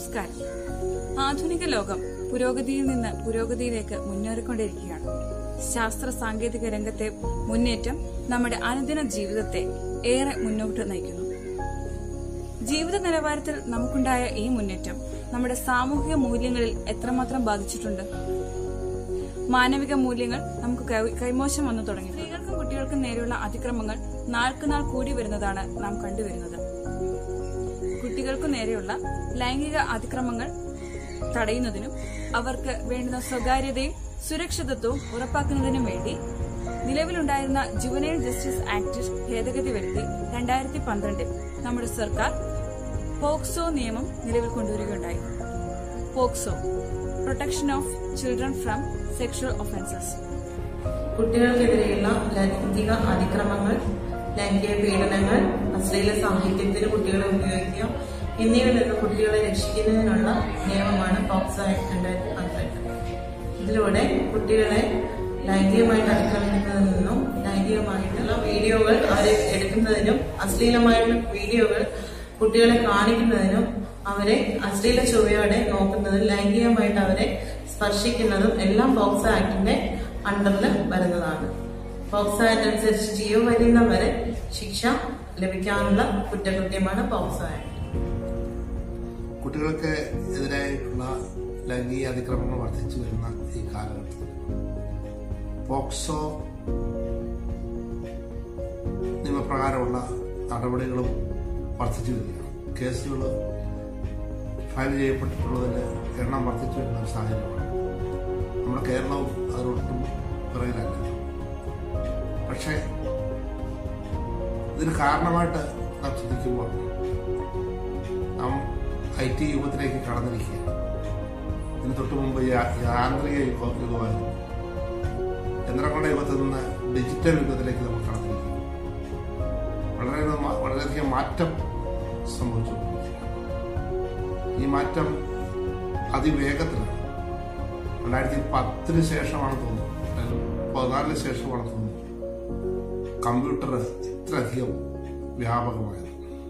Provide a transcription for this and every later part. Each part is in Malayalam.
നമസ്കാരം ആധുനിക ലോകം പുരോഗതിയിൽ നിന്ന് പുരോഗതിയിലേക്ക് മുന്നേറിക്കൊണ്ടിരിക്കുകയാണ് ശാസ്ത്ര സാങ്കേതിക രംഗത്തെ മുന്നേറ്റം നമ്മുടെ അനുദിന ജീവിതത്തെ ഏറെ മുന്നോട്ട് നയിക്കുന്നു ജീവിത നിലവാരത്തിൽ നമുക്കുണ്ടായ ഈ മുന്നേറ്റം നമ്മുടെ സാമൂഹിക മൂല്യങ്ങളിൽ എത്രമാത്രം ബാധിച്ചിട്ടുണ്ട് മാനവിക മൂല്യങ്ങൾ നമുക്ക് കൈ- കൈമോശം വന്നു തുടങ്ങി സ്ത്രീകൾക്കും കുട്ടികൾക്കും നേരെയുള്ള അതിക്രമങ്ങൾ നാൾക്കുനാൾ കൂടി വരുന്നതാണ് നാം കണ്ടുവരുന്നത് കുട്ടികൾക്കു നേരെയുള്ള ലൈംഗിക അതിക്രമങ്ങൾ തടയുന്നതിനും അവർക്ക് വേണ്ടുന്ന സ്വകാര്യതയും സുരക്ഷിതത്വവും ഉറപ്പാക്കുന്നതിനും വേണ്ടി നിലവിലുണ്ടായിരുന്ന ജുവനൈൽ ജസ്റ്റിസ് ആക്ട് ഭേദഗതി വരുത്തി രണ്ടായിരത്തി പന്ത്രണ്ടിൽ നമ്മുടെ സർക്കാർ പോക്സോ നിയമം നിലവിൽ കൊണ്ടുവരികയുണ്ടായി POCSO protection of children from sexual offences കുട്ടികൾക്കെതിരെയുള്ള ലൈംഗിക അതിക്രമങ്ങൾ ലൈംഗിക പീഡനങ്ങൾ അശ്ലീല സാഹിത്യത്തിന് കുട്ടികളെ ഉപയോഗിക്കുക എന്നിവയിൽ നിന്ന് കുട്ടികളെ രക്ഷിക്കുന്നതിനുള്ള നിയമമാണ് പോക്സോ ആക്ട് രണ്ടായിരത്തി പന്ത്രണ്ട് ഇതിലൂടെ കുട്ടികളെ ലൈംഗികമായിട്ട് അതിക്രമിക്കുന്നതിൽ നിന്നും ലൈംഗികമായിട്ടുള്ള വീഡിയോകൾ അവരെ എടുക്കുന്നതിനും അശ്ലീലമായിട്ടുള്ള വീഡിയോകൾ കുട്ടികളെ കാണിക്കുന്നതിനും അവരെ അശ്ലീല ചൊവ്വയോടെ നോക്കുന്നതും ലൈംഗികമായിട്ട് അവരെ സ്പർശിക്കുന്നതും എല്ലാം പോക്സോ ആക്ടിന്റെ അണ്ടറിൽ വരുന്നതാണ് പോക്സോ ആക്ട് അനുസരിച്ച് ജീവപര്യന്തം വരെ ശിക്ഷ ലഭിക്കാനുള്ള കുറ്റകൃത്യമാണ് പോക്സോ ആക്ട് കുട്ടികൾക്ക് എതിരായിട്ടുള്ള ലൈംഗിക അതിക്രമങ്ങൾ വർദ്ധിച്ചു വരുന്ന ഈ കാലഘട്ടത്തിൽ പോക്സോ നിയമപ്രകാരമുള്ള നടപടികളും വർദ്ധിച്ചു വരികയാണ് കേസുകൾ ഫയൽ ചെയ്യപ്പെട്ടിട്ടുള്ളതിന്റെ എണ്ണം വർദ്ധിച്ചു വരുന്ന ഒരു സാഹചര്യമാണ് നമ്മുടെ കേരളവും അതിനൊട്ടും പിറകിലല്ല പക്ഷേ ഇതിന് കാരണമായിട്ട് നാം ചിന്തിക്കുമ്പോൾ നാം ഐ ടി യുഗത്തിലേക്ക് കടന്നിരിക്കുകയാണ് ഇതിന് തൊട്ട് മുമ്പ് യാ- യാന്ത്രിക യുഗ- യുഗമായിരുന്നു യന്ത്രങ്ങളുടെ യുഗത്തിൽ നിന്ന് ഡിജിറ്റൽ യുഗത്തിലേക്ക് നമ്മൾ കടന്നിരിക്കുന്നു വളരെ മ- വളരെയധികം മാറ്റം സംഭവിച്ചു ഈ മാറ്റം അതിവേഗത്തിലാണ് രണ്ടായിരത്തി പത്തിന് ശേഷമാണ് തോന്നുന്നു അല്ലെങ്കിൽ പതിനാലിന് ശേഷമാണ് തോന്നുന്നു കമ്പ്യൂട്ടർ ഇത്രയധികം വ്യാപകമായത്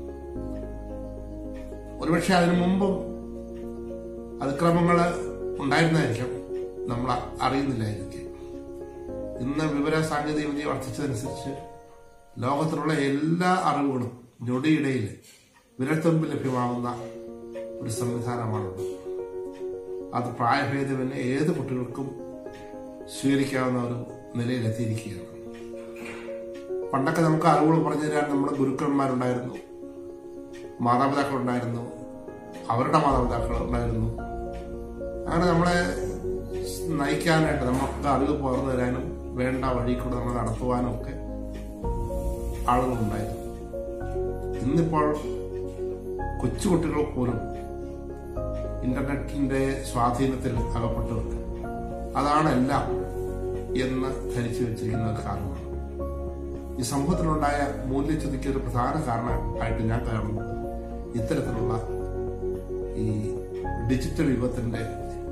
ഒരുപക്ഷെ അതിനു മുമ്പും അതിക്രമങ്ങൾ ഉണ്ടായിരുന്നായിരിക്കും നമ്മൾ അ- അറിയുന്നില്ലായിരിക്കും ഇന്ന് വിവര സാങ്കേതിക വിദ്യ വർദ്ധിച്ചതനുസരിച്ച് ലോകത്തിലുള്ള എല്ലാ അറിവുകളും ഞൊടിയിടയിൽ വിരൽത്തുമ്പിൽ ലഭ്യമാകുന്ന ഒരു സംവിധാനമാണുള്ളത് അത് പ്രായഭേദമന്യേ ഏത് കുട്ടികൾക്കും സ്വീകരിക്കാവുന്ന ഒരു നിലയിലെത്തിയിരിക്കുകയാണ് പണ്ടൊക്കെ നമുക്ക് അറിവുകൾ പറഞ്ഞു തരാൻ നമ്മുടെ ഗുരുക്കന്മാരുണ്ടായിരുന്നു മാതാപിതാക്കൾ ഉണ്ടായിരുന്നു അവരുടെ മാതാപിതാക്കൾ ഉണ്ടായിരുന്നു അങ്ങനെ നമ്മളെ നയിക്കാനായിട്ട് നമുക്ക് അറിവ് പകർന്നു തരാനും വേണ്ട വഴി കൂടെ നമ്മൾ നടത്തുവാനും ഒക്കെ ആളുകളുണ്ടായിരുന്നു ഇന്നിപ്പോൾ കൊച്ചുകുട്ടികൾ പോലും ഇന്റർനെറ്റിന്റെ സ്വാധീനത്തിൽ അകപ്പെട്ടവർക്ക് അതാണ് എല്ലാം എന്ന് ധരിച്ചു വെച്ചിരിക്കുന്ന ഒരു കാലമാണ് ഈ സമൂഹത്തിലുണ്ടായ മൂല്യച്യുതിക്ക് ഒരു പ്രധാന കാരണമായിട്ട് ഞാൻ കാണുന്നത് ഇത്തരത്തിലുള്ള ഈ ഡിജിറ്റൽ യുഗത്തിന്റെ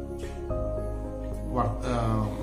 വർ- ആ,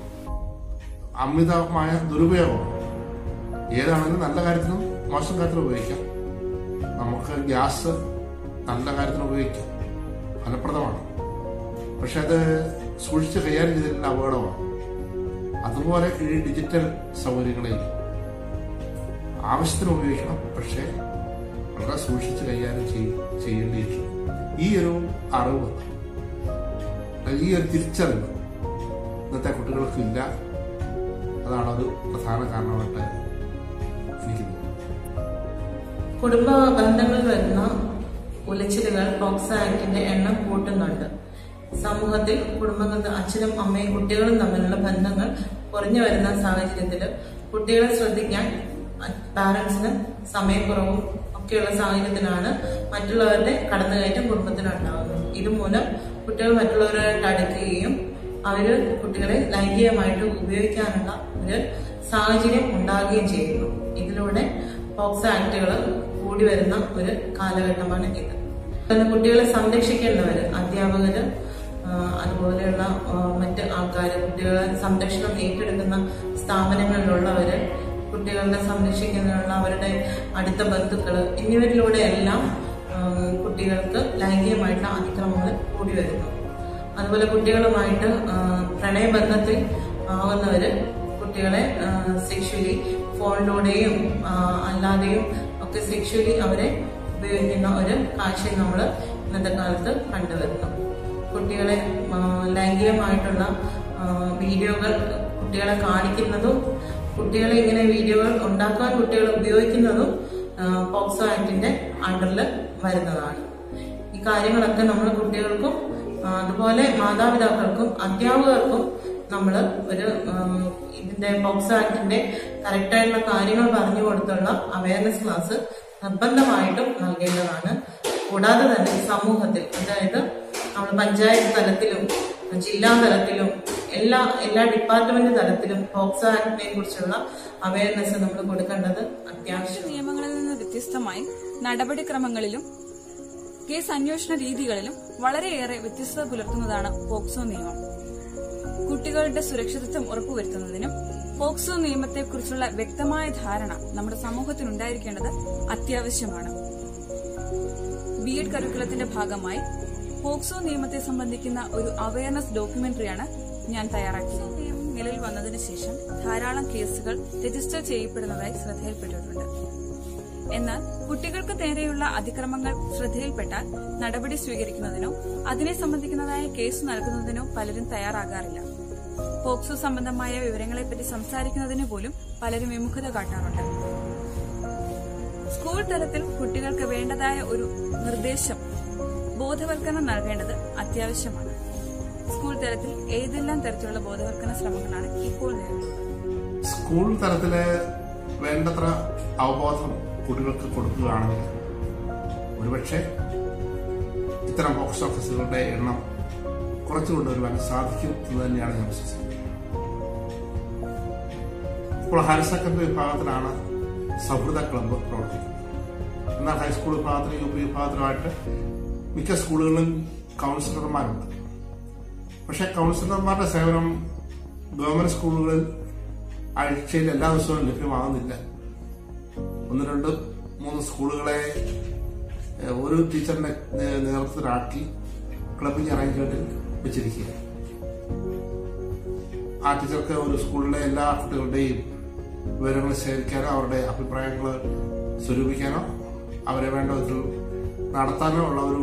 അമിതമായ ദുരുപയോഗം ഏതാണെങ്കിലും നല്ല കാര്യത്തിനും മോശം കാര്യത്തിനും ഉപയോഗിക്കാം നമുക്ക് ഗ്യാസ് നല്ല കാര്യത്തിന് ഉപയോഗിക്കാം ഫലപ്രദമാണ് പക്ഷെ അത് സൂക്ഷിച്ച് കൈകാര്യം ചെയ്തിട്ടുള്ള അപകടമാണ് അതുപോലെ ഈ ഡിജിറ്റൽ സൗകര്യങ്ങളിൽ ആവശ്യത്തിന് ഉപയോഗിക്കണം പക്ഷേ വളരെ സൂക്ഷിച്ച് കൈകാര്യം ചെയ്- ചെയ്യേണ്ടിയിട്ടുണ്ട് ഈ ഒരു അറിവ് ഈ ഒരു തിരിച്ചറിവ് ഇന്നത്തെ കുട്ടികൾക്കില്ല അതാണ് ഒരു പ്രധാന കാരണമായിട്ട് എനിക്ക് തോന്നുന്നത് കുടുംബ ബന്ധങ്ങളിൽ വരുന്ന ഉലച്ചിലുകൾ പോക്സോ ആക്ടിന്റെ എണ്ണം കൂട്ടുന്നുണ്ട് സമൂഹത്തിൽ കുടുംബങ്ങൾ അച്ഛനും അമ്മയും കുട്ടികളും തമ്മിലുള്ള ബന്ധങ്ങൾ കുറഞ്ഞു വരുന്ന സാഹചര്യത്തിൽ കുട്ടികളെ ശ്രദ്ധിക്കാൻ പാരന്റ്സിന് സമയക്കുറവും ഒക്കെയുള്ള സാഹചര്യത്തിലാണ് മറ്റുള്ളവരുടെ കടന്നുകയറ്റം കുടുംബത്തിലുണ്ടാകുന്നത് ഇതുമൂലം കുട്ടികൾ മറ്റുള്ളവരുമായിട്ട് അടുക്കുകയും അവര് കുട്ടികളെ ലൈംഗികമായിട്ട് ഉപയോഗിക്കാനുള്ള ഒരു സാഹചര്യം ഉണ്ടാകുകയും ചെയ്യുന്നു ഇതിലൂടെ പോക്സോ ആക്ടുകൾ കൂടി വരുന്ന ഒരു കാലഘട്ടമാണ് ഇത് പിന്നെ കുട്ടികളെ സംരക്ഷിക്കേണ്ടവര് അധ്യാപകര് ആ, അതുപോലെയുള്ള ആ, മറ്റ് ആൾക്കാര് കുട്ടികളെ സംരക്ഷണം ഏറ്റെടുക്കുന്ന സ്ഥാപനങ്ങളിലുള്ളവര് കുട്ടികളെ സംരക്ഷിക്കുന്നതിനുള്ള അവരുടെ അടുത്ത ബന്ധുക്കള് എന്നിവരിലൂടെ എല്ലാം ആ, ആ, കുട്ടികൾക്ക് ലൈംഗികമായിട്ടുള്ള അതിക്രമങ്ങൾ കൂടി വരുന്നു അതുപോലെ കുട്ടികളുമായിട്ട് ആ, പ്രണയബന്ധത്തിൽ ആവുന്നവര് കുട്ടികളെ സെക്ഷലി ഫോണിലൂടെയും ആ, അല്ലാതെയും ഒക്കെ സെക്ഷലി അവരെ ഉപയോഗിക്കുന്ന ഒരു കാഴ്ചയും നമ്മൾ ഇന്നത്തെ കാലത്ത് കണ്ടുവരുന്നു കുട്ടികളെ ആ, ലൈംഗികമായിട്ടുള്ള ആ, വീഡിയോകൾ കുട്ടികളെ കാണിക്കുന്നതും കുട്ടികളെ ഇങ്ങനെ വീഡിയോകൾ ഉണ്ടാക്കാൻ കുട്ടികൾ ഉപയോഗിക്കുന്നതും ആ, പോക്സോ ആക്ടിന്റെ അണ്ടറിൽ വരുന്നതാണ് ഈ കാര്യങ്ങളൊക്കെ നമ്മൾ കുട്ടികൾക്കും ആ, അതുപോലെ മാതാപിതാക്കൾക്കും അധ്യാപകർക്കും നമ്മൾ ഒരു ഉം, ഇതിന്റെ പോക്സോ ആക്ടിന്റെ കറക്റ്റായിട്ടുള്ള കാര്യങ്ങൾ പറഞ്ഞു കൊടുത്തുള്ള അവയർനെസ് ക്ലാസ് നിർബന്ധമായിട്ടും നൽകേണ്ടതാണ് കൂടാതെ തന്നെ സമൂഹത്തിൽ അതായത് നമ്മൾ പഞ്ചായത്ത് തലത്തിലും ജില്ലാ തലത്തിലും എല്ലാ എല്ലാ ഡിപ്പാർട്ട്മെന്റ് തലത്തിലും പോക്സോ ആക്ടിനെ കുറിച്ചുള്ള അവയർനെസ് നമ്മൾ കൊടുക്കേണ്ടത് അത്യാവശ്യമാണ് നിയമങ്ങളിൽ നിന്ന് വ്യത്യസ്തമായി നടപടിക്രമങ്ങളിലും കേസ് അന്വേഷണ രീതികളിലും വളരെയേറെ വ്യത്യസ്തത പുലർത്തുന്നതാണ് പോക്സോ നിയമം കുട്ടികളുടെ സുരക്ഷിതത്വം ഉറപ്പുവരുത്തുന്നതിനും പോക്സോ നിയമത്തെക്കുറിച്ചുള്ള വ്യക്തമായ ധാരണ നമ്മുടെ സമൂഹത്തിനുണ്ടായിരിക്കേണ്ടത് അത്യാവശ്യമാണ് ബി എഡ് കരിക്കുലത്തിന്റെ ഭാഗമായി പോക്സോ നിയമത്തെ സംബന്ധിക്കുന്ന ഒരു അവയർനെസ് ഡോക്യുമെന്ററിയാണ് ഞാൻ തയ്യാറാക്കിയത് നിയമം നിലവിൽ വന്നതിന് ശേഷം ധാരാളം കേസുകൾ രജിസ്റ്റർ ചെയ്യപ്പെടുന്നതായി ശ്രദ്ധയിൽപ്പെട്ടിട്ടുണ്ട് എന്നാൽ കുട്ടികൾക്ക് നേരെയുള്ള അതിക്രമങ്ങൾ ശ്രദ്ധയിൽപ്പെട്ടാൽ നടപടി സ്വീകരിക്കുന്നതിനോ അതിനെ സംബന്ധിക്കുന്നതായ കേസ് നൽകുന്നതിനോ പലരും തയ്യാറാകാറില്ല പോക്സോ സംബന്ധമായ വിവരങ്ങളെപ്പറ്റി സംസാരിക്കുന്നതിന് പോലും പലരും വിമുഖത കാട്ടാറുണ്ട് സ്കൂൾ തലത്തിൽ കുട്ടികൾക്ക് വേണ്ടതായ ഒരു നിർദ്ദേശം ബോധവൽക്കരണം നൽകേണ്ടത് അത്യാവശ്യമാണ് സ്കൂൾ തലത്തിൽ ഏതെല്ലാം തരത്തിലുള്ള ബോധവൽക്കരണ ശ്രമങ്ങളാണ് ഇപ്പോൾ നിലവിലുള്ളത് സ്കൂൾ തലത്തില് വേണ്ടത്ര അവബോധം കുട്ടികൾക്ക് കൊടുക്കുകയാണെങ്കിൽ ഒരുപക്ഷെ ഇത്തരം ബോക്സ് ഓഫീസുകളുടെ എണ്ണം കുറച്ചു കൊണ്ടുവരുവാൻ സാധിക്കും എന്ന് തന്നെയാണ് ഞാൻ വിശ്വസിക്കുന്നത് ഇപ്പോൾ ഹയർ സെക്കൻഡറി വിഭാഗത്തിലാണ് സൗഹൃദ ക്ലബ്ബ് പ്രവർത്തിക്കുന്നത് എന്നാൽ ഹൈസ്കൂൾ വിഭാഗത്തിലും യു പി വിഭാഗത്തിലുമായിട്ട് മിക്ക സ്കൂളുകളിലും കൗൺസിലർമാരുണ്ട് പക്ഷെ കൗൺസിലർമാരുടെ സേവനം ഗവൺമെന്റ് സ്കൂളുകളിൽ ആഴ്ചയിൽ എല്ലാ ദിവസവും ലഭ്യമാകുന്നില്ല ഒന്ന് രണ്ട് മൂന്ന് സ്കൂളുകളെ ഏഹ്, ഒരു ടീച്ചറിന്റെ നേ- നേതൃത്വത്തിലാക്കി ക്ലബിംഗ് അറേഞ്ച്മെന്റിൽ വെച്ചിരിക്കുക ആ ടീച്ചർക്ക് ഒരു സ്കൂളിലെ എല്ലാ കുട്ടികളുടെയും വിവരങ്ങൾ ശേഖരിക്കാനോ അവരുടെ അഭിപ്രായങ്ങൾ സ്വരൂപിക്കാനോ അവരെ വേണ്ട വിധത്തിൽ നടത്താനോ ഉള്ള ഒരു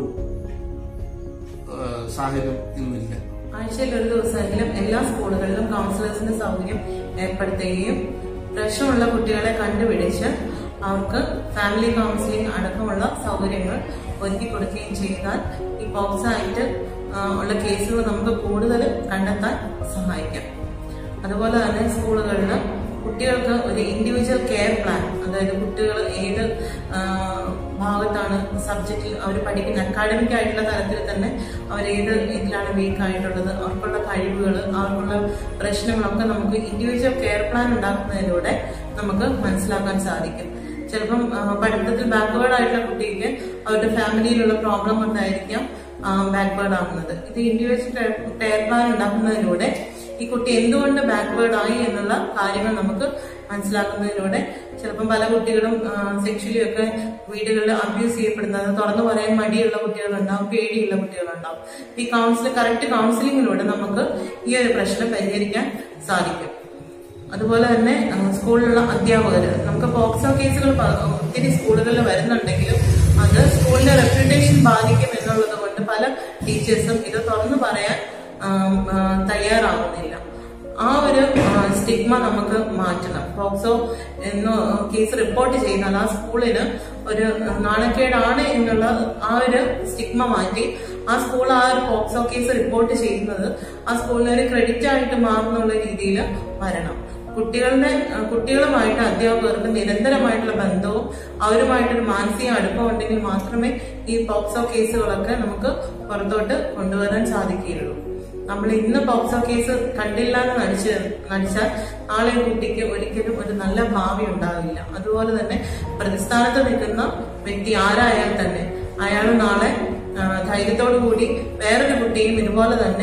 ഏഹ്, സാഹചര്യം ഇന്നില്ല ആഴ്ചയിൽ ഒരു ദിവസമെങ്കിലും എല്ലാ സ്കൂളുകളിലും കൗൺസിലേഴ്സിന്റെ സൗകര്യം ഏർപ്പെടുത്തുകയും പ്രശ്നമുള്ള കുട്ടികളെ കണ്ടുപിടിച്ച് അവർക്ക് ഫാമിലി കൗൺസിലിംഗ് അടക്കമുള്ള സൗകര്യങ്ങൾ ഒരുക്കി കൊടുക്കുകയും ചെയ്താൽ ഈ പോക്സോ ആക്ട് ആ, ഉള്ള കേസുകൾ നമുക്ക് കൂടുതൽ കണ്ടെത്താൻ സഹായിക്കാം അതുപോലെ തന്നെ സ്കൂളുകളിൽ കുട്ടികൾക്ക് ഒരു ഇൻഡിവിജ്വൽ കെയർ പ്ലാൻ അതായത് കുട്ടികൾ ഏത് ആ, ഭാഗത്താണ് സബ്ജക്റ്റിൽ അവർ പഠിക്കുന്ന അക്കാഡമിക് ആയിട്ടുള്ള തലത്തിൽ തന്നെ അവർ ഏത് ഇതിലാണ് വീക്ക് ആയിട്ടുള്ളത് അവർക്കുള്ള കഴിവുകൾ അവർക്കുള്ള പ്രശ്നങ്ങളൊക്കെ നമുക്ക് ഇൻഡിവിജ്വൽ കെയർ പ്ലാൻ ഉണ്ടാക്കുന്നതിലൂടെ നമുക്ക് മനസ്സിലാക്കാൻ സാധിക്കും ചിലപ്പം ആ, പഠിത്തത്തിൽ ബാക്ക്വേർഡ് ആയിട്ടുള്ള കുട്ടിക്ക് അവരുടെ ഫാമിലിയിലുള്ള പ്രോബ്ലം കൊണ്ടായിരിക്കാം ബാക്ക്വേർഡ് ആകുന്നത് ഇത് ഇൻഡിവിജ്വൽ കെയർ പ്ലാൻ ഉണ്ടാക്കുന്നതിലൂടെ ഈ കുട്ടി എന്തുകൊണ്ട് ബാക്ക്വേർഡ് ആയി എന്നുള്ള കാര്യങ്ങൾ നമുക്ക് മനസ്സിലാക്കുന്നതിലൂടെ ചിലപ്പം പല കുട്ടികളും സെക്ഷലി ഒക്കെ വീടുകളിൽ അബ്യൂസ് ചെയ്യപ്പെടുന്നത് തുറന്നു പറയാൻ മടിയുള്ള കുട്ടികളുണ്ടാവും പേടിയുള്ള കുട്ടികളുണ്ടാവും ഈ കൗൺസിൽ കറക്റ്റ് കൗൺസിലിങ്ങിലൂടെ നമുക്ക് ഈ ഒരു പ്രശ്നം പരിഹരിക്കാൻ സാധിക്കും അതുപോലെ തന്നെ ആ, സ്കൂളിലുള്ള അധ്യാപകർ നമുക്ക് പോക്സോ കേസുകൾ പ- ഒത്തിരി സ്കൂളുകളിൽ വരുന്നുണ്ടെങ്കിലും അത് സ്കൂളിന്റെ റെപ്യൂട്ടേഷൻ ബാധിക്കും എന്നുള്ളത് കൊണ്ട് പല ടീച്ചേഴ്സും ഇത് തുറന്നു പറയാൻ ആം, ആ, തയ്യാറാവുന്നില്ല ആ ഒരു സ്റ്റിഗ്മ നമുക്ക് മാറ്റണം പോക്സോ എന്ന് കേസ് റിപ്പോർട്ട് ചെയ്യുന്നാൽ ആ സ്കൂളിന് ഒരു നാണക്കേടാണ് എന്നുള്ള ആ ഒരു സ്റ്റിഗ്മ മാറ്റി ആ സ്കൂൾ ആ ഒരു പോക്സോ കേസ് റിപ്പോർട്ട് ചെയ്യുന്നത് ആ സ്കൂളിന് ഒരു ക്രെഡിറ്റ് ആയിട്ട് മാറുന്നുള്ള രീതിയിൽ വരണം കുട്ടികളുടെ ആ, കുട്ടികളുമായിട്ട് അധ്യാപകർക്ക് നിരന്തരമായിട്ടുള്ള ബന്ധവും അവരുമായിട്ടൊരു മാനസിക അടുപ്പം ഉണ്ടെങ്കിൽ മാത്രമേ ഈ പോക്സോ കേസുകളൊക്കെ നമുക്ക് പുറത്തോട്ട് കൊണ്ടുവരാൻ സാധിക്കുകയുള്ളൂ നമ്മൾ ഇന്ന് പോക്സോ കേസ് കണ്ടില്ല എന്ന് നടിച്ച് നടിച്ചാൽ നാളെ ഈ കുട്ടിക്ക് ഒരിക്കലും ഒരു നല്ല ഭാവി ഉണ്ടാവില്ല അതുപോലെ തന്നെ പ്രതിസ്ഥാനത്ത് നിൽക്കുന്ന വ്യക്തി ആരായാൽ തന്നെ അയാൾ നാളെ ആ, ധൈര്യത്തോടു കൂടി വേറൊരു കുട്ടിയും ഇതുപോലെ തന്നെ ആ,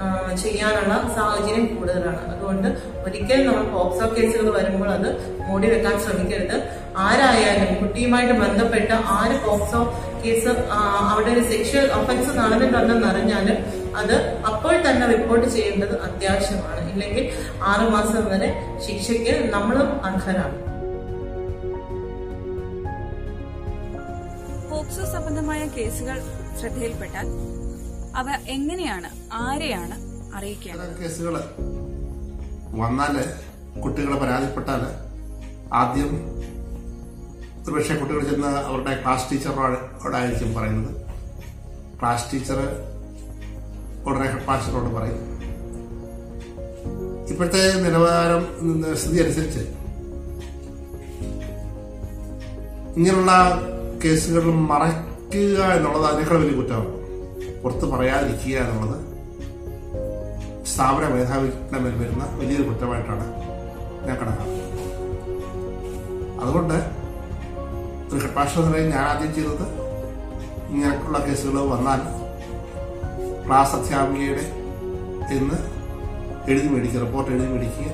ആ, ചെയ്യാനുള്ള സാഹചര്യം കൂടുതലാണ് അതുകൊണ്ട് ഒരിക്കലും നമ്മൾ പോക്സോ കേസുകൾ വരുമ്പോൾ അത് മൂടി വെക്കാൻ ശ്രമിക്കരുത് ആരായാലും കുട്ടിയുമായിട്ട് ബന്ധപ്പെട്ട ആര് പോക്സോ കേസ് ആ, അവിടെ ഒരു സെക്ഷൽ ഒഫൻസ് നടന്നിട്ടുണ്ടെന്ന് അറിഞ്ഞാൽ അത് അപ്പോൾ തന്നെ റിപ്പോർട്ട് ചെയ്യേണ്ടത് അത്യാവശ്യമാണ് ഇല്ലെങ്കിൽ ആറുമാസം വരെ ശിക്ഷയ്ക്ക് നമ്മളും അർഹരാണ് പോക്സോ സംബന്ധമായ കേസുകൾ ശ്രദ്ധയിൽപ്പെട്ടാൽ അവ എങ്ങനെയാണ് ആരെയാണ് അറിയിക്കേണ്ടത് ചില കേസുകൾ വന്നാല് കുട്ടികളെ പരാതിപ്പെട്ടാല് ആദ്യം ഒരുപക്ഷെ കുട്ടികൾ ചെന്ന് അവരുടെ ക്ലാസ് ടീച്ചറോടായിരിക്കും പറയുന്നത് ക്ലാസ് ടീച്ചർ ഉടനെ ഹെഡ് മാസ്റ്ററോട് പറയും ഇപ്പോഴത്തെ നിലവാരം ഉം, സ്ഥിതി അനുസരിച്ച് ഇങ്ങനെയുള്ള കേസുകൾ മറയ്ക്കുക എന്നുള്ളത് അതിനേക്കാൾ വലിയ കുറ്റമാണ് പുറത്ത് പറയാതിരിക്കുക എന്നുള്ളത് സ്ഥാപന മേധാവിയുടെ മേൽ വരുന്ന വലിയൊരു കുറ്റമായിട്ടാണ് ഞാൻ കണക്കാക്കുന്നത് അതുകൊണ്ട് ഒരു ഹെഡ് മാസ്റ്റർ എന്ന നിലയിൽ ഞാൻ ആദ്യം ചെയ്തത് ഇങ്ങനെയുള്ള കേസുകൾ വന്നാൽ ക്ലാസ് അധ്യാപികയുടെ ഇന്ന് എഴുതി മേടിക്കുക റിപ്പോർട്ട് എഴുതി മേടിക്കുക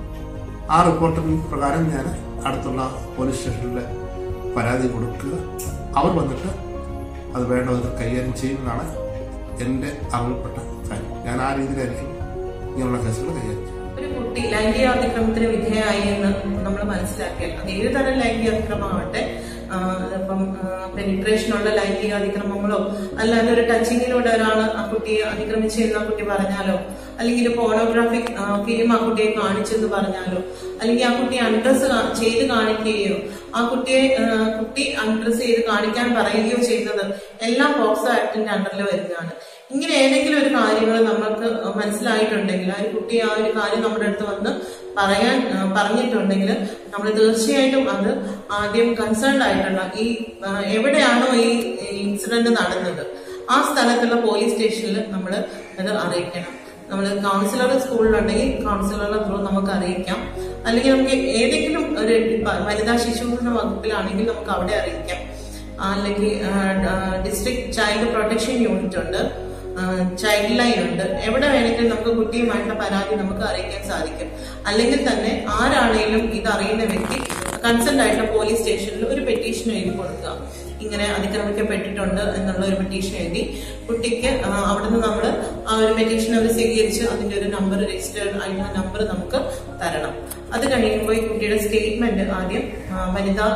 ആ റിപ്പോർട്ടിന് പ്രകാരം ഞാൻ അടുത്തുള്ള പോലീസ് സ്റ്റേഷനിൽ പരാതി കൊടുക്കുക അവർ വന്നിട്ട് അത് വേണ്ട വിധത്തിൽ കൈകാര്യം ചെയ്യുന്നതാണ് എൻ്റെ അറിവിൽപ്പെട്ട കാര്യം ഞാൻ ആ രീതിയിലായിരിക്കും ഇങ്ങനെയുള്ള കേസുകൾ കൈകാര്യം ചെയ്യുന്നത് ഒരു കുട്ടി ലൈംഗിക അതിക്രമത്തിന് വിധേയമായി എന്ന് നമ്മൾ മനസ്സിലാക്കിയാൽ അത് ഏത് തരം ലൈംഗിക അതിക്രമമാവട്ടെ ആ, ഇപ്പം പെനിട്രേഷനുള്ള ലൈംഗിക അതിക്രമങ്ങളോ അല്ലാതെ ഒരു ടച്ചിങ്ങിലൂടെ ഒരാൾ ആ കുട്ടിയെ അതിക്രമിച്ചു എന്ന് ആ കുട്ടി പറഞ്ഞാലോ അല്ലെങ്കിൽ പോണോഗ്രാഫിക് ഫിലിം ആ കുട്ടിയെ കാണിച്ചെന്ന് പറഞ്ഞാലോ അല്ലെങ്കിൽ ആ കുട്ടിയെ അൺഡ്രസ് ചെയ്ത് കാണിക്കുകയോ ആ കുട്ടിയെ ആ, കുട്ടി അൺഡ്രസ് ചെയ്ത് കാണിക്കാൻ പറയുകയോ ചെയ്യുന്നത് എല്ലാം പോക്സോ ആക്ടിന്റെ അണ്ടറിൽ വരുന്നതാണ് ഇങ്ങനെ ഏതെങ്കിലും ഒരു കാര്യങ്ങൾ നമ്മൾക്ക് മനസ്സിലായിട്ടുണ്ടെങ്കിൽ ആ ഒരു കുട്ടി ആ ഒരു കാര്യം നമ്മുടെ അടുത്ത് വന്ന് പറയാൻ ആ, പറഞ്ഞിട്ടുണ്ടെങ്കിൽ നമ്മൾ തീർച്ചയായിട്ടും അത് ആദ്യം കൺസേൺഡ് ആയിട്ടുള്ള ഈ ആ, എവിടെയാണോ ഈ ഇൻസിഡന്റ് നടന്നത് ആ സ്ഥലത്തുള്ള പോലീസ് സ്റ്റേഷനിൽ നമ്മൾ അത് അറിയിക്കണം നമ്മൾ കൗൺസിലർ സ്കൂളിലുണ്ടെങ്കിൽ കൗൺസിലറുടെ ത്രൂ നമുക്ക് അറിയിക്കാം അല്ലെങ്കിൽ നമുക്ക് ഏതെങ്കിലും ഒരു ഡിപ്പ- വനിതാ ശിശുവിന്റെ വകുപ്പിലാണെങ്കിൽ നമുക്ക് അവിടെ അറിയിക്കാം അല്ലെങ്കിൽ ഡിസ്ട്രിക്ട് ചൈൽഡ് പ്രൊട്ടക്ഷൻ യൂണിറ്റ് ഉണ്ട് ചൈൽഡ് ലൈൻ ഉണ്ട് എവിടെ വേണമെങ്കിലും നമുക്ക് കുട്ടിയുമായിട്ടുള്ള പരാതി നമുക്ക് അറിയിക്കാൻ സാധിക്കും അല്ലെങ്കിൽ തന്നെ ആരാണെങ്കിലും ഇത് അറിയുന്ന വ്യക്തി കൺസേൺ ആയിട്ടുള്ള പോലീസ് സ്റ്റേഷനിൽ ഒരു പെറ്റീഷൻ എഴുതി കൊടുക്കുക ഇങ്ങനെ അതിക്രമിക്കപ്പെട്ടിട്ടുണ്ട് എന്നുള്ള ഒരു പെറ്റീഷൻ എഴുതി കുട്ടിക്ക് ആ, അവിടുന്ന് നമ്മൾ ആ ഒരു പെറ്റീഷൻ അവർ സ്വീകരിച്ച് അതിന്റെ ഒരു നമ്പർ രജിസ്റ്റേർഡ് ആയിട്ടുള്ള നമ്പർ നമുക്ക് തരണം അത് കഴിയുമ്പോൾ ഈ കുട്ടിയുടെ സ്റ്റേറ്റ്മെന്റ് ആദ്യം ആ, വനിതാ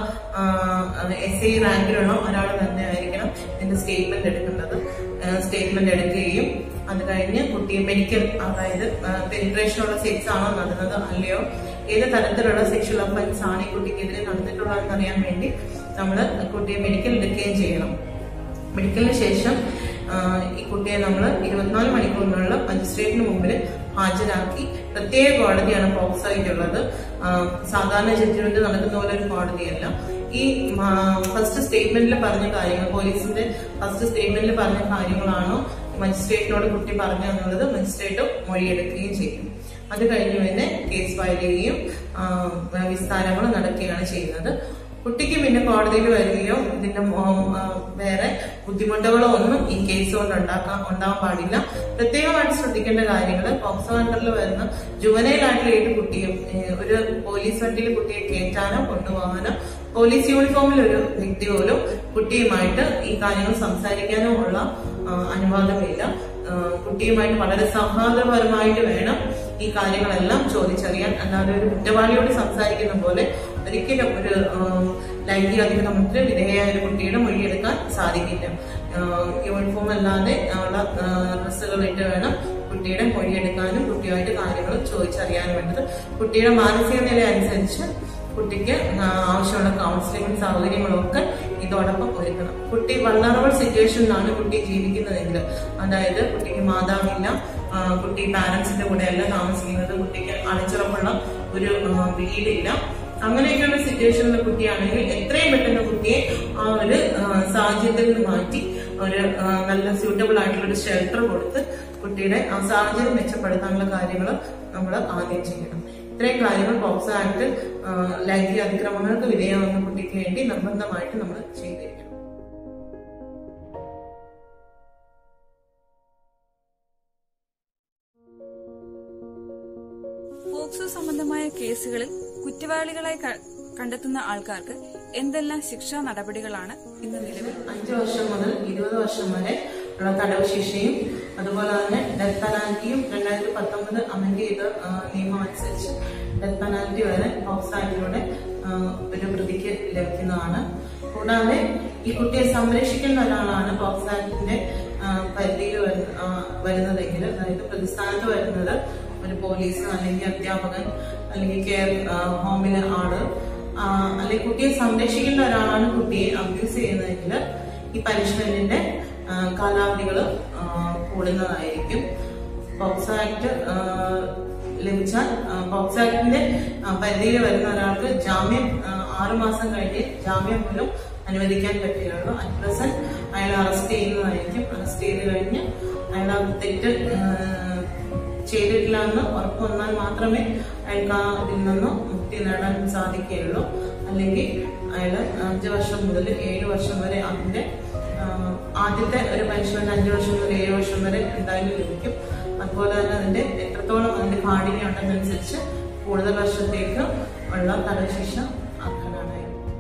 എസ് ഐ റാങ്കിലുള്ള ഒരാൾ തന്നെ ആയിരിക്കണം ഇതിന്റെ സ്റ്റേറ്റ്മെന്റ് എടുക്കുന്നത് സ്റ്റേറ്റ്മെന്റ് എടുക്കുകയും അത് കഴിഞ്ഞ് കുട്ടിയെ മെഡിക്കൽ അതായത് പെനിട്രേഷൻ ഉള്ള സെക്സ് ആണോ നടന്നത് അല്ലയോ ഏത് തരത്തിലുള്ള സെക്ഷൽ ഒഫൻസ് ആണ് ഈ കുട്ടിക്കെതിരെ നടന്നിട്ടുള്ളതെന്ന് അറിയാൻ വേണ്ടി നമ്മൾ കുട്ടിയെ മെഡിക്കൽ എടുക്കുകയും ചെയ്യണം മെഡിക്കലിന് ശേഷം ആ, ഈ കുട്ടിയെ നമ്മൾ ഇരുപത്തിനാല് മണിക്കൂറിനുള്ള മജിസ്ട്രേറ്റിന് മുമ്പിൽ ഹാജരാക്കി പ്രത്യേക കോടതിയാണ് പോക്സായിട്ടുള്ളത് സാധാരണ ജഡ്ജ്മെന്റ് നടക്കുന്ന പോലെ ഒരു കോടതിയല്ല ഈ ഫസ്റ്റ് സ്റ്റേറ്റ്മെന്റിൽ പറഞ്ഞ കാര്യങ്ങൾ പോലീസിന്റെ ഫസ്റ്റ് സ്റ്റേറ്റ്മെന്റിൽ പറഞ്ഞ കാര്യങ്ങളാണോ മജിസ്ട്രേറ്റിനോട് കുട്ടി പറഞ്ഞു എന്നുള്ളത് മജിസ്ട്രേറ്റ് മൊഴിയെടുക്കുകയും ചെയ്യും അത് കഴിഞ്ഞ് പിന്നെ കേസ് ഫയൽ ചെയ്യുകയും ആ, വിസ്താരങ്ങൾ നടക്കുകയാണ് ചെയ്യുന്നത് കുട്ടിക്ക് പിന്നെ കോടതിയിൽ വരികയോ ഇതിന്റെ മോ- ആ, വേറെ ബുദ്ധിമുട്ടുകളോ ഒന്നും ഈ കേസ് കൊണ്ട് ഉണ്ടാക്കാൻ ഉണ്ടാവാൻ പാടില്ല പ്രത്യേകമായിട്ട് ശ്രദ്ധിക്കേണ്ട കാര്യങ്ങൾ പോക്സോ അണ്ടറിൽ വരുന്ന ജുവനയിലായിട്ടുള്ള ഏത് കുട്ടിയും ഏ, ഒരു പോലീസ് വണ്ടിയിൽ കുട്ടിയെ കയറ്റാനോ കൊണ്ടുപോകാനോ പോലീസ് യൂണിഫോമിൽ ഒരു വ്യക്തി പോലും കുട്ടിയുമായിട്ട് ഈ കാര്യങ്ങൾ സംസാരിക്കാനോ ഉള്ള ആ, അനുവാദമില്ല ആ, കുട്ടിയുമായിട്ട് വളരെ സൗഹാർദ്ദപരമായിട്ട് വേണം ഈ കാര്യങ്ങളെല്ലാം ചോദിച്ചറിയാൻ അല്ലാതെ ഒരു കുറ്റവാളിയോട് സംസാരിക്കുന്ന പോലെ ഒരിക്കലും ഒരു ആ, ലൈംഗിക അതിക്രമത്തിന് വിധേയയായ ഒരു കുട്ടിയുടെ മൊഴിയെടുക്കാൻ സാധിക്കില്ല ആ, യൂണിഫോം അല്ലാതെ ഉള്ള ഡ്രസ്സുകൾ ഇട്ട് വേണം കുട്ടിയുടെ മൊഴിയെടുക്കാനും കുട്ടിയുമായിട്ട് കാര്യങ്ങൾ ചോദിച്ചറിയാനും വേണ്ടത് കുട്ടിയുടെ മാനസിക നില അനുസരിച്ച് കുട്ടിക്ക് ആ, ആവശ്യമുള്ള കൗൺസിലിംഗും സൗകര്യങ്ങളും ഒക്കെ ഇതോടൊപ്പം ഒരുക്കണം കുട്ടി വള്ളറബിൾ സിറ്റുവേഷനിലാണ് കുട്ടി ജീവിക്കുന്നതെങ്കിൽ അതായത് കുട്ടിക്ക് മാതാവില്ല ആ, കുട്ടി പാരന്റ്സിന്റെ കൂടെ അല്ല താമസിക്കുന്നത് കുട്ടിക്ക് അടച്ചുറപ്പുള്ള ഒരു ആ, വീടില്ല അങ്ങനെയൊക്കെയുള്ള സിറ്റുവേഷനിലെ കുട്ടിയാണെങ്കിൽ എത്രയും പെട്ടെന്ന് കുട്ടിയെ ആ ഒരു ആ, സാഹചര്യത്തിൽ നിന്ന് മാറ്റി ഒരു ആ, നല്ല സ്യൂട്ടബിൾ ആയിട്ടുള്ള ഒരു ഷെൽട്ടർ കൊടുത്ത് കുട്ടിയുടെ ആ സാഹചര്യം മെച്ചപ്പെടുത്താനുള്ള കാര്യങ്ങൾ നമ്മൾ ആദ്യം ചെയ്യണം ഇത്രയും കാര്യങ്ങൾ പോക്സോ ആക്ട് ആ, ലൈംഗിക അതിക്രമങ്ങൾക്ക് വിധേയമാകുന്ന കുട്ടിക്ക് വേണ്ടി നിർബന്ധമായിട്ട് നമ്മൾ ചെയ്തിരിക്കണം പോക്സോ സംബന്ധമായ കേസുകളിൽ കുറ്റവാളികളായി ക- കണ്ടെത്തുന്ന ആൾക്കാർക്ക് എന്തെല്ലാം ശിക്ഷാ നടപടികളാണ് ഇന്ന് നിലവിൽ അഞ്ച് വർഷം മുതൽ ഇരുപത് വർഷം വരെ ഉള്ള തടവ് ശിക്ഷയും അതുപോലെ തന്നെ ഡെത്ത് പെനാൽറ്റിയും രണ്ടായിരത്തി പത്തൊമ്പത് അമെന്റ് ചെയ്ത ആ, നിയമം അനുസരിച്ച് ഡെത്ത് പെനാൽറ്റി വരെ പോക്സ് ആക്ടിലൂടെ ആ, ഒരു പ്രതിക്ക് ലഭിക്കുന്നതാണ് കൂടാതെ ഈ കുട്ടിയെ സംരക്ഷിക്കുന്ന ഒരാളാണ് പോക്സ് ആക്ടിന്റെ ആ, പരിധിയിൽ വരുന്ന- ആ, വരുന്നതെങ്കിൽ അതായത് പ്രതിസ്ഥാനത്ത് വരുന്നത് ഒരു പോലീസ് അല്ലെങ്കിൽ അധ്യാപകൻ അല്ലെങ്കിൽ കെയർ ആ, ഹോമിലെ ആള് ആ, അല്ലെങ്കിൽ കുട്ടിയെ സംരക്ഷിക്കേണ്ട ഒരാളാണ് കുട്ടിയെ അബ്യൂസ് ചെയ്യുന്നതെങ്കിൽ ഈ പനിഷ്മെന്റിന്റെ കാലാവധികൾ കൂടുന്നതായിരിക്കും പോക്സോ ആക്ട് ആ, ലഭിച്ചാൽ ആ, പോക്സോ ആക്ടിന്റെ ആ, പരിധിയിൽ വരുന്ന ഒരാൾക്ക് ജാമ്യം ആ, ആറ് മാസം കഴിഞ്ഞ് ജാമ്യം പോലും അനുവദിക്കാൻ പറ്റുകയുള്ളൂ അറ്റ് പ്രസന്റ് അയാൾ അറസ്റ്റ് ചെയ്യുന്നതായിരിക്കും അറസ്റ്റ് ചെയ്ത് കഴിഞ്ഞ് അയാൾ ആ തെറ്റ് ആ, ചെയ്തിട്ടില്ല എന്ന് ഉറപ്പ് വന്നാൽ മാത്രമേ അയാൾക്ക് ആ ഇതിൽ നിന്ന് മുക്തി നേടാൻ സാധിക്കുകയുള്ളൂ അല്ലെങ്കിൽ അയാൾ അഞ്ച് വർഷം മുതൽ ഏഴ് വർഷം വരെ അതിന്റെ ആ, ആദ്യത്തെ ഒരു പനിഷ്മെന്റ് അഞ്ച് വർഷം മുതൽ ഏഴ് വർഷം വരെ എന്തായാലും ലഭിക്കും അതുപോലെ തന്നെ അതിന്റെ എത്രത്തോളം അതിന്റെ കാഠിന്യം ഉണ്ടെന്നനുസരിച്ച് കൂടുതൽ വർഷത്തേക്ക് ഉള്ള തടശിക്ഷ ആക്കാനാണ്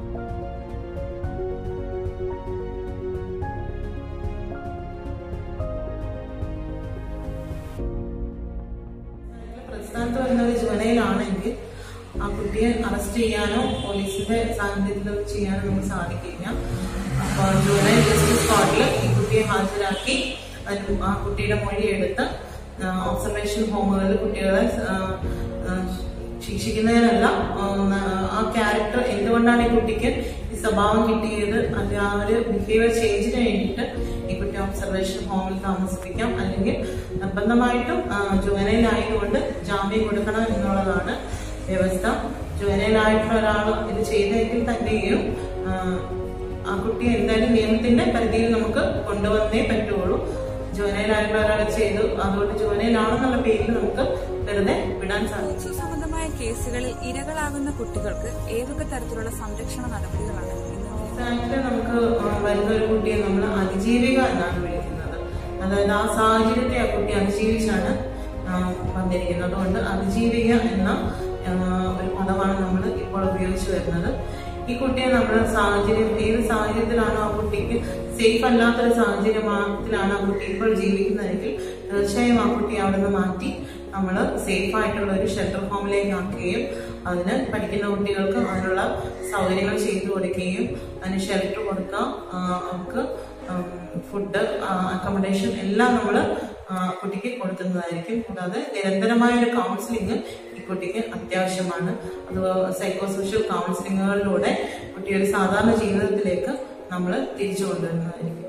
പ്രസ്ഥാനത്ത് വരുന്ന ഒരു ജുവനയിലാണെങ്കിൽ ആ കുട്ടിയെ അറസ്റ്റ് ചെയ്യാനോ പോലീസിന്റെ സാന്നിധ്യത്തിൽ ചെയ്യാനോ നമുക്ക് സാധിക്കില്ല അപ്പോൾ ജുവനൈൽ ജസ്റ്റിസ് കോർട്ടിൽ ഈ കുട്ടിയെ ഹാജരാക്കി അതിന് ആ കുട്ടിയുടെ മൊഴി എടുത്ത് ഒബ്സർവേഷൻ ഹോമുകളിൽ കുട്ടികളെ ആ, ആ, ശിക്ഷിക്കുന്നതിനല്ല ആ, ആ ക്യാരക്ടർ എന്തുകൊണ്ടാണ് ഈ കുട്ടിക്ക് ഈ സ്വഭാവം കിട്ടിയത് അത് ആ ഒരു ബിഹേവിയർ ചേഞ്ചിന് വേണ്ടിയിട്ട് ഈ കുട്ടി ഒബ്സർവേഷൻ ഹോമിൽ താമസിപ്പിക്കാം അല്ലെങ്കിൽ നിർബന്ധമായിട്ടും ജുവനയിലായതുകൊണ്ട് ജാമ്യം കൊടുക്കണം എന്നുള്ളതാണ് വ്യവസ്ഥ ജുവനയിലായിട്ടുള്ള ഒരാൾ ഇത് ചെയ്തെങ്കിൽ തന്നെയും ആ, ആ കുട്ടിയെ എന്തായാലും നിയമത്തിന്റെ പരിധിയിൽ നമുക്ക് കൊണ്ടുവന്നേ പറ്റുള്ളൂ ജുവനയിലായിട്ടുള്ള ഒരാൾ ചെയ്തു അതുകൊണ്ട് ജുവനയിലാണെന്നുള്ള പേരിൽ നമുക്ക് വെറുതെ വിടാൻ സാധിക്കും പോക്സോ സംബന്ധമായ കേസുകളിൽ ഇരകളാകുന്ന കുട്ടികൾക്ക് ഏതൊക്കെ തരത്തിലുള്ള സംരക്ഷണ നടപടികളാണ് ഇന്ന് നിലവിൽ ആക്ടില് നമുക്ക് വരുന്ന ഒരു കുട്ടിയെ നമ്മൾ അതിജീവിക എന്നാണ് വിളിക്കുന്നത് അതായത് ആ സാഹചര്യത്തെ ആ കുട്ടി അതിജീവിച്ചാണ് ആ, വന്നിരിക്കുന്നത് അതുകൊണ്ട് അതിജീവിക എന്ന ആ, ഒരു പദമാണ് നമ്മൾ ഇപ്പോൾ ഉപയോഗിച്ചു വരുന്നത് ഈ കുട്ടിയെ നമ്മൾ സാഹചര്യം ഏത് സാഹചര്യത്തിലാണോ ആ കുട്ടിക്ക് സേഫ് അല്ലാത്തൊരു സാഹചര്യത്തിലാണ് ആ കുട്ടി ഇപ്പോൾ ജീവിക്കുന്നതെങ്കിൽ തീർച്ചയായും ആ കുട്ടിയെ അവിടെ നിന്ന് മാറ്റി നമ്മൾ സേഫ് ആയിട്ടുള്ള ഒരു ഷെൽട്ടർ ഹോമിലേക്ക് ആക്കുകയും അതിന് പഠിക്കുന്ന കുട്ടികൾക്ക് അതിനുള്ള സൗകര്യങ്ങൾ ചെയ്തു കൊടുക്കുകയും അതിന് ഷെൽട്ടർ കൊടുക്കുക ആ, അവർക്ക് ഫുഡ് അക്കോമഡേഷൻ എല്ലാം നമ്മൾ കുട്ടിക്ക് കൊടുക്കുന്നതായിരിക്കും കൂടാതെ നിരന്തരമായ ഒരു കൗൺസിലിംഗ് ഈ കുട്ടിക്ക് അത്യാവശ്യമാണ് അത് സൈക്കോ സോഷ്യൽ കൗൺസിലിങ്ങുകളിലൂടെ കുട്ടി ഒരു സാധാരണ ജീവിതത്തിലേക്ക് നമ്മൾ തിരിച്ചു കൊണ്ടുവരുന്നതായിരിക്കും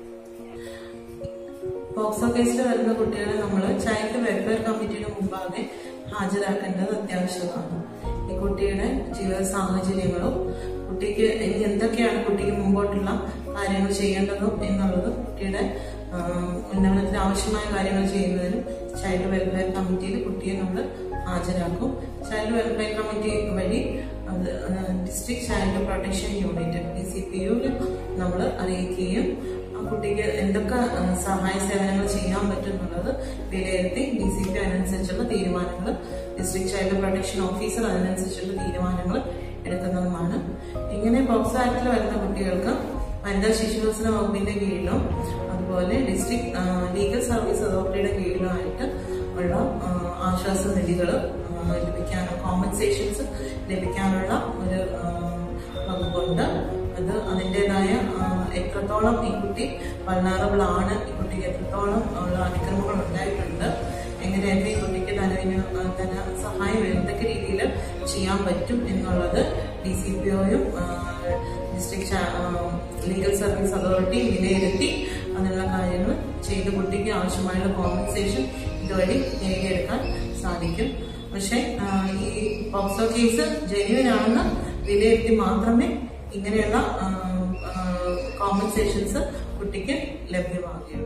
പോക്സോ കേസിൽ വരുന്ന കുട്ടികളെ നമ്മൾ ചൈൽഡ് വെൽഫെയർ കമ്മിറ്റിയുടെ മുമ്പാകെ ഹാജരാക്കേണ്ടത് അത്യാവശ്യമാണ് ഈ കുട്ടിയുടെ ജീവിത സാഹചര്യങ്ങളും കുട്ടിക്ക് ഇനി എന്തൊക്കെയാണ് കുട്ടിക്ക് മുമ്പോട്ടുള്ള കാര്യങ്ങൾ ചെയ്യേണ്ടതും എന്നുള്ളത് കുട്ടിയുടെ ആ, ഉന്നമനത്തിന് ആവശ്യമായ കാര്യങ്ങൾ ചെയ്യുന്നതിനും ചൈൽഡ് വെൽഫെയർ കമ്മിറ്റിയിൽ കുട്ടിയെ നമ്മൾ ഹാജരാക്കും ചൈൽഡ് വെൽഫെയർ കമ്മിറ്റി വഴി അത് district child protection unit D C P യുവിൽ നമ്മൾ അറിയിക്കുകയും ആ കുട്ടിക്ക് എന്തൊക്കെ ആ, സഹായ സേവനങ്ങൾ ചെയ്യാൻ പറ്റും എന്നുള്ളത് വിലയിരുത്തി ഡി സി പി അതിനനുസരിച്ചുള്ള തീരുമാനങ്ങൾ ഡിസ്ട്രിക്ട് ചൈൽഡ് പ്രൊട്ടക്ഷൻ ഓഫീസർ അതിനനുസരിച്ചുള്ള തീരുമാനങ്ങൾ എടുക്കുന്നതുമാണ് ഇങ്ങനെ പോക്സോ ആക്ടിൽ വരുന്ന കുട്ടികൾക്ക് വനിതാ ശിശുവികസന വകുപ്പിന്റെ കീഴിലും അതുപോലെ ഡിസ്ട്രിക്ട് ലീഗൽ സർവീസ് അതോറിറ്റിയുടെ കീഴിലുമായിട്ട് ഉള്ള ആ, ആശ്വാസ നിധികൾ ലഭിക്കാനുള്ള കോമ്പൻസേഷൻസ് ലഭിക്കാനുള്ള ഒരു ആ, വകുപ്പുണ്ട് അത് അതിൻ്റെതായ എത്രത്തോളം ഈ കുട്ടി വൾണറബിൾ ആണ് ഈ കുട്ടിക്ക് എത്രത്തോളം ഉള്ള അതിക്രമങ്ങൾ ഉണ്ടായിട്ടുണ്ട് എങ്ങനെയൊക്കെ ഈ കുട്ടിക്ക് ധനവിന് ധന സഹായം എന്തൊക്കെ രീതിയിൽ ചെയ്യാൻ പറ്റും എന്നുള്ളത് ഡി സി പി ഒയും ഡിസ്ട്രിക്ട് ലീഗൽ സർവീസ് അതോറിറ്റി വിലയിരുത്തി അതിനുള്ള കാര്യങ്ങൾ ചെയ്ത് കുട്ടിക്ക് ആവശ്യമായുള്ള കോമ്പൻസേഷൻ ഇതുവഴി നേടിയെടുക്കാൻ സാധിക്കും പക്ഷെ ആ, ഈ പോക്സോ കേസ് ജെന്യുവൻ ആണെന്ന് വിലയിരുത്തി മാത്രമേ ഇങ്ങനെയുള്ള കോമ്പൻസേഷൻസ് കുട്ടിക്ക് ലഭ്യമാകുകയുള്ളൂ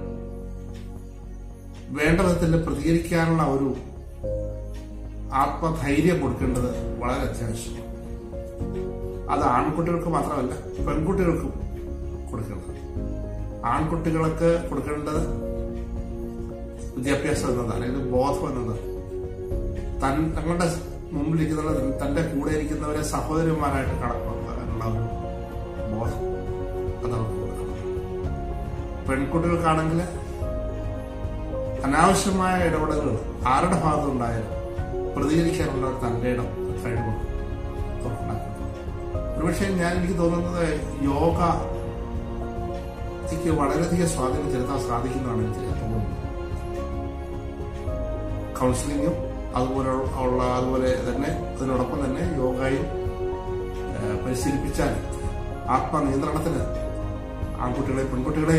വേണ്ട വിധത്തിൽ പ്രതികരിക്കാനുള്ള ഒരു ആത്മധൈര്യം കൊടുക്കേണ്ടത് വളരെ അത്യാവശ്യമാണ് അത് ആൺകുട്ടികൾക്ക് മാത്രമല്ല പെൺകുട്ടികൾക്കും കൊടുക്കേണ്ടത് ആൺകുട്ടികൾക്ക് കൊടുക്കേണ്ടത് വിദ്യാഭ്യാസം എന്നത് അല്ലെങ്കിൽ ബോധം എന്നത് തൻ തങ്ങളുടെ മുമ്പിലിരിക്കുന്ന തന്റെ കൂടെ ഇരിക്കുന്നവരെ സഹോദരന്മാരായിട്ട് കണക്കാക്കാനുള്ള ഒരു ബോധം അത് അവർക്ക് കൊടുക്കണം പെൺകുട്ടികൾക്കാണെങ്കിൽ അനാവശ്യമായ ഇടപെടലുകൾ ആരുടെ ഭാഗത്തുണ്ടായാലും പ്രതികരിക്കാനുള്ള ഒരു തന്റെ ഇടം കഴിവ് അവർക്കുണ്ടാക്കണം ഒരുപക്ഷെ ഞാൻ എനിക്ക് തോന്നുന്നത് യോഗ ക്ക് വളരെയധികം സ്വാധീനം ചെലുത്താൻ സാധിക്കുന്നതാണ് എനിക്ക് തോന്നുന്നത് കൗൺസിലിങ്ങും അതുപോലെ ഉള്ള അതുപോലെ തന്നെ അതിനോടൊപ്പം തന്നെ യോഗയും ഏഹ്, പരിശീലിപ്പിച്ചാൽ ആത്മനിയന്ത്രണത്തിന് ആൺകുട്ടികളെ പെൺകുട്ടികളെ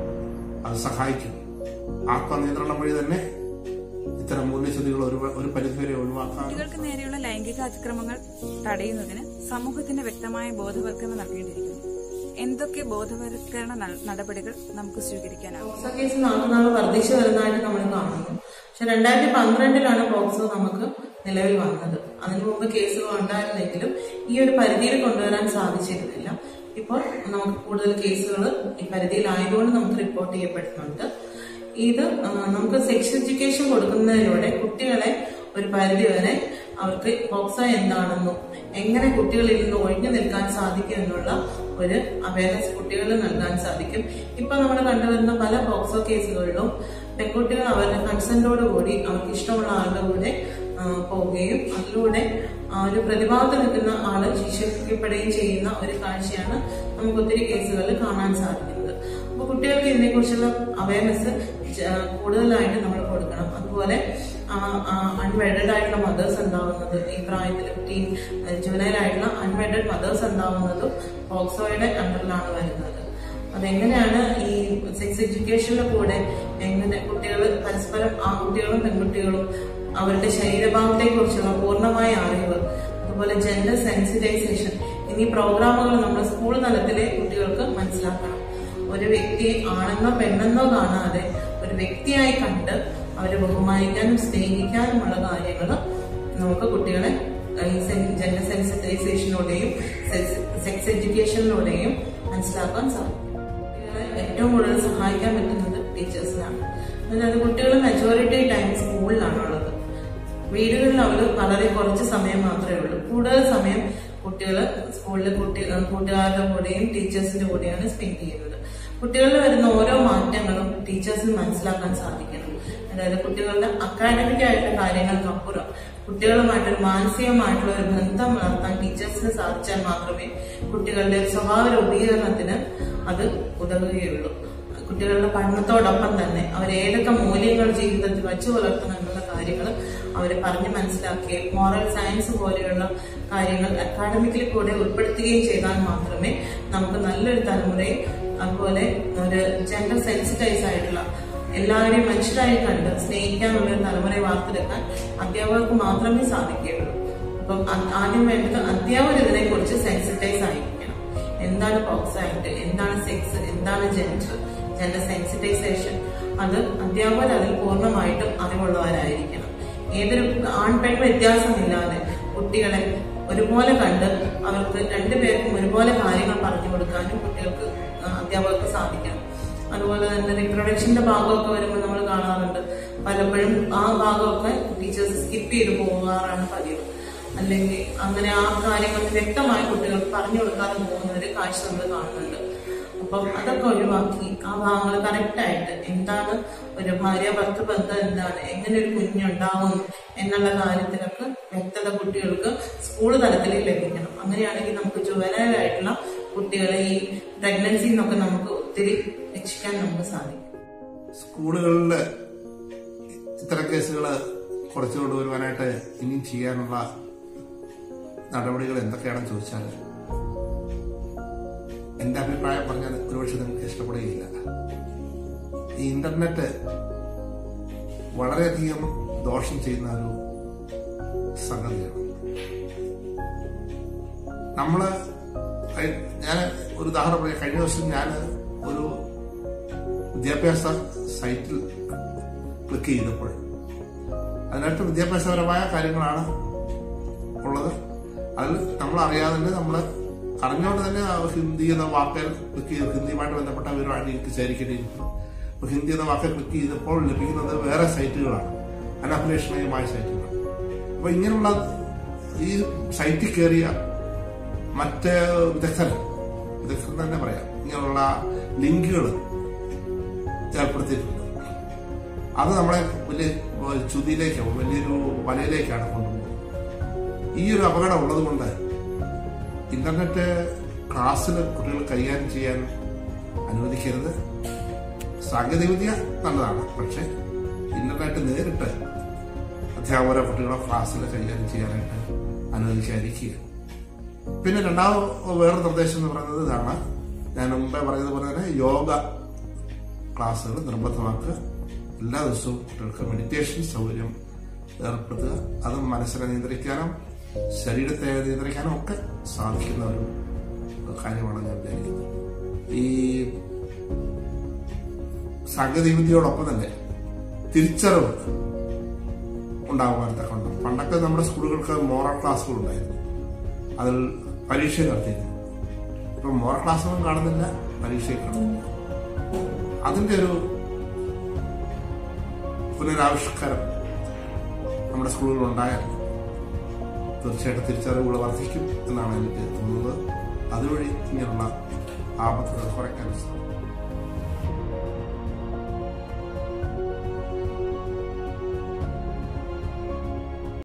അത് സഹായിക്കും ആത്മനിയന്ത്രണം വഴി തന്നെ ഇത്തരം മൂല്യച്യുതികൾ ഒരു ഒരു പരിധിവരെ ഒഴിവാക്കാൻ കുട്ടികൾക്ക് നേരെയുള്ള ലൈംഗിക അതിക്രമങ്ങൾ തടയുന്നതിന് സമൂഹത്തിന്റെ വ്യക്തമായ ബോധവൽക്കരണം നൽകേണ്ടിയിരിക്കുന്നു എന്തൊക്കെ ബോധവൽക്കരണ ന- നടപടികൾ നമുക്ക് സ്വീകരിക്കാനാവും പോക്സോ കേസ് നാളുനാൾ വർദ്ധിച്ചു വരുന്നതായിട്ട് നമ്മൾ കാണുന്നു പക്ഷെ രണ്ടായിരത്തി പന്ത്രണ്ടിലാണ് പോക്സോ നമുക്ക് നിലവിൽ വന്നത് അതിനു മുമ്പ് കേസുകൾ ഉണ്ടായിരുന്നെങ്കിലും ഈ ഒരു പരിധിയിൽ കൊണ്ടുവരാൻ സാധിച്ചിരുന്നില്ല ഇപ്പോൾ നമുക്ക് കൂടുതൽ കേസുകൾ ഈ പരിധിയിലായതുകൊണ്ട് നമുക്ക് റിപ്പോർട്ട് ചെയ്യപ്പെടുന്നുണ്ട് ഇത് ആ, നമുക്ക് സെക്സ് എഡ്യൂക്കേഷൻ കൊടുക്കുന്നതിലൂടെ കുട്ടികളെ ഒരു പരിധി വരെ അവർക്ക് പോക്സോ എന്താണെന്നും എങ്ങനെ കുട്ടികളിൽ നിന്ന് ഒഴിഞ്ഞു നിൽക്കാൻ സാധിക്കും എന്നുള്ള ഒരു അവയർനെസ് കുട്ടികളിൽ നൽകാൻ സാധിക്കും ഇപ്പൊ നമ്മൾ കണ്ടുവരുന്ന പല പോക്സോ കേസുകളിലും പെൺകുട്ടികൾ അവരുടെ കൺസെന്റോട് കൂടി അവർക്ക് ഇഷ്ടമുള്ള ആളുടെ കൂടെ ആ, പോവുകയും അതിലൂടെ ആ ഒരു പ്രതിഭാഗത്ത് നിൽക്കുന്ന ആള് ശിക്ഷിക്കപ്പെടുകയും ചെയ്യുന്ന ഒരു കാഴ്ചയാണ് നമുക്ക് ഒത്തിരി കേസുകളിൽ കാണാൻ സാധിക്കുന്നത് അപ്പൊ കുട്ടികൾക്ക് ഇതിനെക്കുറിച്ചുള്ള അവയർനെസ് കൂടുതലായിട്ട് നമ്മൾ കൊടുക്കണം അതുപോലെ അൺവെഡഡ് ആയിട്ടുള്ള മദേഴ്സ് ഉണ്ടാവുന്നത് ഈ പ്രായത്തിൽ ടീൻ ജുവനൈലായിട്ടുള്ള അൺവെഡഡ് മദേഴ്സ് ഉണ്ടാവുന്നതും പോക്സോയുടെ അണ്ടറിലാണ് വരുന്നത് അതെങ്ങനെയാണ് ഈ സെക്സ് എഡ്യൂക്കേഷനിലെ കൂടെ എങ്ങനെ കുട്ടികൾ പരസ്പരം ആൺകുട്ടികളും പെൺകുട്ടികളും അവരുടെ ശരീരഭാവത്തെ കുറിച്ചുള്ള പൂർണ്ണമായ അറിവ് അതുപോലെ ജെൻഡർ സെൻസിറ്റൈസേഷൻ എന്നീ പ്രോഗ്രാമുകൾ നമ്മൾ സ്കൂൾ തലത്തിലെ കുട്ടികൾക്ക് മനസ്സിലാക്കണം ഒരു വ്യക്തിയെ ആണെന്നോ പെണ്ണെന്നോ കാണാതെ ഒരു വ്യക്തിയായി കണ്ട് അവരെ ബഹുമാനിക്കാനും സ്നേഹിക്കാനുമുള്ള കാര്യങ്ങൾ നമുക്ക് കുട്ടികളെ ഈ ജെൻഡർ സെൻസിറ്റൈസേഷനിലൂടെയും സെക്സ് എഡ്യൂക്കേഷനിലൂടെയും മനസ്സിലാക്കാൻ സാധിക്കും കുട്ടികളെ ഏറ്റവും കൂടുതൽ സഹായിക്കാൻ പറ്റുന്നത് ടീച്ചേഴ്സിനാണ് അതായത് കുട്ടികൾ മെജോറിറ്റി ടൈം സ്കൂളിലാണുള്ളത് വീടുകളിൽ അവർ വളരെ കുറച്ച് സമയം മാത്രമേ ഉള്ളൂ കൂടുതൽ സമയം കുട്ടികൾ സ്കൂളിലെ കുട്ടി കൂട്ടുകാരുടെ കൂടെയും ടീച്ചേഴ്സിന്റെ കൂടെയാണ് സ്പെൻഡ് ചെയ്യുന്നത് കുട്ടികളിൽ വരുന്ന ഓരോ മാറ്റങ്ങളും ടീച്ചേഴ്സിന് മനസ്സിലാക്കാൻ സാധിക്കണം അതായത് കുട്ടികളുടെ അക്കാഡമിക് ആയിട്ടുള്ള കാര്യങ്ങൾക്കപ്പുറം കുട്ടികളുമായിട്ടൊരു മാനസികമായിട്ടുള്ള ഒരു ബന്ധം വളർത്താൻ ടീച്ചേഴ്സിന് സാധിച്ചാൽ മാത്രമേ കുട്ടികളുടെ സ്വഭാവ രൂപീകരണത്തിന് അത് ഉതകുകയുള്ളൂ കുട്ടികളുടെ പഠനത്തോടൊപ്പം തന്നെ അവർ ഏതൊക്കെ മൂല്യങ്ങൾ ജീവിതത്തിൽ വച്ചു പുലർത്തണം എന്നുള്ള കാര്യങ്ങൾ അവർ പറഞ്ഞ് മനസ്സിലാക്കുകയും മോറൽ സയൻസ് പോലെയുള്ള കാര്യങ്ങൾ അക്കാഡമിക്കിൽ കൂടെ ഉൾപ്പെടുത്തുകയും ചെയ്താൽ മാത്രമേ നമുക്ക് നല്ലൊരു തലമുറയെ അതുപോലെ ഒരു ജെൻഡർ സെൻസിറ്റൈസ് ആയിട്ടുള്ള എല്ലാവരെയും മനുഷ്യരായി കണ്ട് സ്നേഹിക്കാനുള്ള ഒരു തലമുറയെ വാർത്തെടുക്കാൻ അധ്യാപകർക്ക് മാത്രമേ സാധിക്കുകയുള്ളൂ അപ്പം ആ- ആദ്യം വേണ്ടത് അധ്യാപകർ ഇതിനെ കുറിച്ച് സെൻസിറ്റൈസ് ആയിരിക്കണം എന്താണ് പോക്സ് ആക്ട് എന്താണ് സെക്സ് എന്താണ് ജെൻഡർ ജെൻഡർ സെൻസിറ്റൈസേഷൻ അത് അധ്യാപകർ അതിൽ പൂർണ്ണമായിട്ടും അറിവുള്ളവരായിരിക്കണം ഏതൊരു ആൺ പെൺ വ്യത്യാസമില്ലാതെ കുട്ടികളെ ഒരുപോലെ കണ്ട് അവർക്ക് രണ്ടുപേർക്കും ഒരുപോലെ കാര്യങ്ങൾ പറഞ്ഞു കൊടുക്കാനും കുട്ടികൾക്ക് ആ, അധ്യാപകർക്ക് സാധിക്കണം അതുപോലെ തന്നെ റിപ്രൊഡക്ഷന്റെ ഭാഗമൊക്കെ വരുമ്പോൾ നമ്മൾ കാണാറുണ്ട് പലപ്പോഴും ആ ഭാഗമൊക്കെ ടീച്ചേഴ്സ് സ്കിപ്പ് ചെയ്ത് പോകാറാണ് പതിവ് അല്ലെങ്കിൽ അങ്ങനെ ആ കാര്യങ്ങൾ വ്യക്തമായി കുട്ടികൾക്ക് പറഞ്ഞു കൊടുക്കാതെ പോകുന്ന ഒരു കാഴ്ച നമ്മൾ കാണുന്നുണ്ട് അപ്പം അതൊക്കെ ഒഴിവാക്കി ആ ഭാഗങ്ങൾ കറക്റ്റായിട്ട് എന്താണ് ഒരു ഭാര്യ ഭർത്തൃ ബന്ധം എന്താണ് എങ്ങനെ ഒരു കുഞ്ഞുണ്ടാവും എന്നുള്ള കാര്യത്തിലൊക്കെ വ്യക്തത കുട്ടികൾക്ക് സ്കൂൾ തലത്തിൽ ലഭിക്കണം അങ്ങനെയാണെങ്കിൽ നമുക്ക് ജുവനായിട്ടുള്ള കുട്ടികളെ ഈ പ്രഗ്നൻസി എന്നൊക്കെ നമുക്ക് ഒത്തിരി രക്ഷിക്കാൻ നമുക്ക് സാധിക്കും സ്കൂളുകളിൽ ഇത്തരം കേസുകൾ കുറച്ചു കൊണ്ടുവരുവാനായിട്ട് ഇനിയും ചെയ്യാനുള്ള നടപടികൾ എന്തൊക്കെയാണെന്ന് ചോദിച്ചാൽ എന്റെ അഭിപ്രായം പറഞ്ഞാൽ ഒരുപക്ഷെ നിങ്ങൾക്ക് ഇഷ്ടപ്പെടുകയില്ല ഈ ഇന്റർനെറ്റ് വളരെയധികം ദോഷം ചെയ്യുന്ന ഒരു സംഗതിയാണ് നമ്മള് കഴി- ഞാൻ ഒരു ഉദാഹരണം പറയാം കഴിഞ്ഞ ദിവസം ഞാൻ ഒരു വിദ്യാഭ്യാസ സൈറ്റിൽ ക്ലിക്ക് ചെയ്തപ്പോൾ അതിനകത്ത് വിദ്യാഭ്യാസപരമായ കാര്യങ്ങളാണ് ഉള്ളത് അതിൽ നമ്മൾ അറിയാതെ തന്നെ നമ്മൾ അറിഞ്ഞുകൊണ്ട് തന്നെ ആ ഹിന്ദി എന്ന വാക്കിൽ ക്ലിക്ക് ചെയ്ത് ഹിന്ദിയുമായിട്ട് ബന്ധപ്പെട്ട വിവരമാണ് എനിക്ക് ശേഖരിക്കേണ്ടിയിരിക്കുന്നത് അപ്പൊ ഹിന്ദി എന്ന വാക്ക് ക്ലിക്ക് ചെയ്തപ്പോൾ ലഭിക്കുന്നത് വേറെ സൈറ്റുകളാണ് അനഫിലേഷണീയമായ സൈറ്റുകൾ അപ്പൊ ഇങ്ങനെയുള്ള ഈ സൈറ്റിൽ കയറിയ മറ്റ് വിദഗ്ധർ വിദഗ്ധർ തന്നെ പറയാം ഇങ്ങനെയുള്ള ലിങ്കുകൾ ഏർപ്പെടുത്തിയിട്ടുണ്ട് അത് നമ്മളെ വലിയ ചുതിയിലേക്കോ വലിയൊരു വലയിലേക്കാണ് കൊണ്ടുപോകുന്നത് ഈ ഒരു അപകടം ഉള്ളത് കൊണ്ട് ഇന്റർനെറ്റ് ക്ലാസ്സിൽ കുട്ടികൾ കൈകാര്യം ചെയ്യാൻ അനുവദിക്കരുത് സാങ്കേതികവിദ്യ നല്ലതാണ് പക്ഷെ ഇന്റർനെറ്റ് നേരിട്ട് അധ്യാപകരെ കുട്ടികളെ ക്ലാസ്സിൽ കൈകാര്യം ചെയ്യാനായിട്ട് അനുവദിക്കാതിരിക്കുക പിന്നെ രണ്ടാമത് വേറെ നിർദ്ദേശം എന്ന് പറയുന്നത് ഇതാണ് ഞാൻ മുമ്പേ പറഞ്ഞതുപോലെ തന്നെ യോഗ ക്ലാസ്സുകൾ നിർബന്ധമാക്കുക എല്ലാ ദിവസവും കുട്ടികൾക്ക് മെഡിറ്റേഷൻ സൗകര്യം ഏർപ്പെടുത്തുക അത് മനസ്സിനെ നിയന്ത്രിക്കാനും ശരീരത്തെ നിയന്ത്രിക്കാനും ഒക്കെ സാധിക്കുന്ന ഒരു കാര്യമാണ് ഞാൻ വിചാരിക്കുന്നത് ഈ സാങ്കേതികവിദ്യയോടൊപ്പം തന്നെ തിരിച്ചറിവ് ഉണ്ടാകുവാൻ തക്കൊണ്ട് പണ്ടൊക്കെ നമ്മുടെ സ്കൂളുകൾക്ക് മോറൽ ക്ലാസ്സുകൾ ഉണ്ടായിരുന്നു അതിൽ പരീക്ഷ നടത്തിയിരുന്നു ഇപ്പൊ മോറൽ ക്ലാസ്സൊന്നും കാണുന്നില്ല പരീക്ഷയും കാണുന്നില്ല അതിന്റെ ഒരു പുനരാവിഷ്കാരം നമ്മുടെ സ്കൂളുകളിൽ ഉണ്ടായാൽ തീർച്ചയായിട്ടും തിരിച്ചറിവുകൾ വർദ്ധിക്കും എന്നാണ് എനിക്ക് തോന്നുന്നത് അതുവഴി ഇങ്ങനെയുള്ള ആപത്തുകൾ കുറയ്ക്കാൻ സാധിക്കും